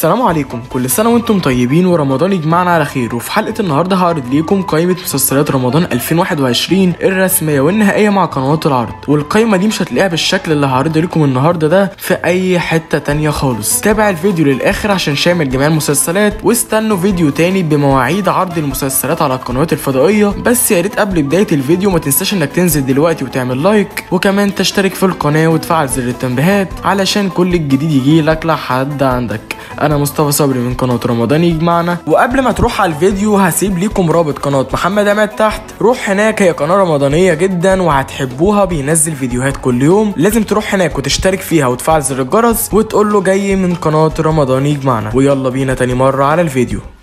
السلام عليكم كل سنة وانتم طيبين ورمضان يجمعنا على خير وفي حلقة النهاردة هعرض ليكم قائمة مسلسلات رمضان 2021 الرسمية والنهائية مع قنوات العرض والقائمة دي مش هتلاقيها بالشكل اللي هعرضه لكم النهاردة ده في أي حتة تانية خالص تابع الفيديو للآخر عشان شامل جميع المسلسلات واستنوا فيديو تاني بمواعيد عرض المسلسلات على القنوات الفضائية بس يا ريت قبل بداية الفيديو ما تنساش انك تنزل دلوقتي وتعمل لايك وكمان تشترك في القناة وتفعل زر التنبيهات علشان كل الجديد يجيلك لحد عندك انا مصطفى صبري من قناه رمضان يجمعنا وقبل ما تروح على الفيديو هسيب ليكم رابط قناه محمد عماد تحت روح هناك هي قناه رمضانيه جدا وهتحبوها بينزل فيديوهات كل يوم لازم تروح هناك وتشترك فيها وتفعل زر الجرس وتقول له جاي من قناه رمضان يجمعنا ويلا بينا تاني مره على الفيديو